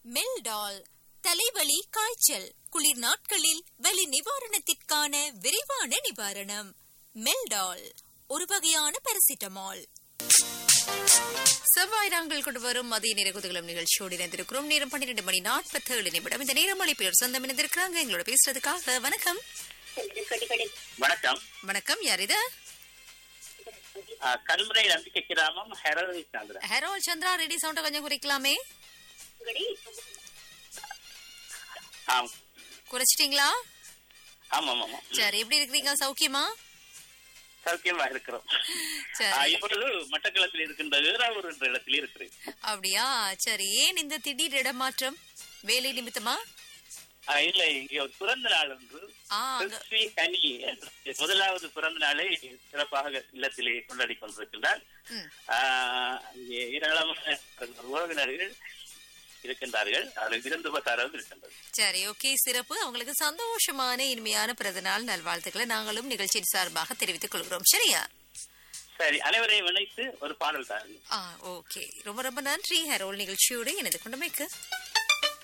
Meldal தலைவலி காய்ச்சல் குளிர் நாட்களில் வலி நிவாரணத்திற்கான விரைவான நிவாரணம் மெல்டால் ஒரு வகையான பாராசிட்டமால் செவ்வாய் நாங்கள் கொண்டு வரும் மதிய நேர குதகலம் நிகழ்ச்சியோடு இணைந்திருக்கிறோம் நேரம் பன்னிரண்டு மணி நாற்பத்தி ஏழு நிமிடம் இந்த நேரம் அழைப்பில் சொந்தம் இணைந்திருக்கிறாங்க எங்களோட பேசுறதுக்காக வணக்கம் வணக்கம் வணக்கம் யார் இது ஆ, கல்முனை நம்பிக்கை கிராமம் ஹெரோவி சாந்திரன் ஹெரோல் சந்திரா ரெடி சவுண்ட கொஞ்சம் குறைக்கலாமே ஆம் குறைச்சிட்டீங்களா ஆமாம் ஆமாம் சரி எப்படி இருக்கிறீங்க சௌக்கியமா சௌக்கியமா இருக்கிறோம் ஆ, சரி இப்பொழுது மட்டக்களத்தில் இருக்கின்ற ஏறாவூர் என்ற இடத்தில் இருக்கிறேன் அப்படியா சரி ஏன் இந்த திடீர் இடமாற்றம் வேலை நிமித்தமா ஆ, இல்லை இங்கே ஒரு பிறந்த நாள் ஒன்று ஆ அங்க- கிறிஸ்டி கனி என்ற முதலாவது பிறந்த நாளை சிறப்பாக இல்லத்திலே கொண்டாடி கொண்டிருக்கின்றார் ம். ஆ, இங்கே ஏராளமான உறவினர்கள் இருக்கின்றார்கள் அதில் விருந்து பசாரம் இருக்கின்றது சரி ஓகே சிறப்பு அவங்களுக்கு சந்தோஷமான இனிமையான பிறந்தநாள் நல்வாழ்த்துக்களை நாங்களும் நிகழ்ச்சியின் சார்பாக தெரிவித்துக் கொள்கிறோம் சரியா சரி அனைவரையும் இணைத்து ஒரு பாடல் தாருங்கள் ஆ ஓகே ரொம்ப ரொம்ப நன்றி ஹரோல் நிகழ்ச்சியோடு எனது கொண்டமைக்கு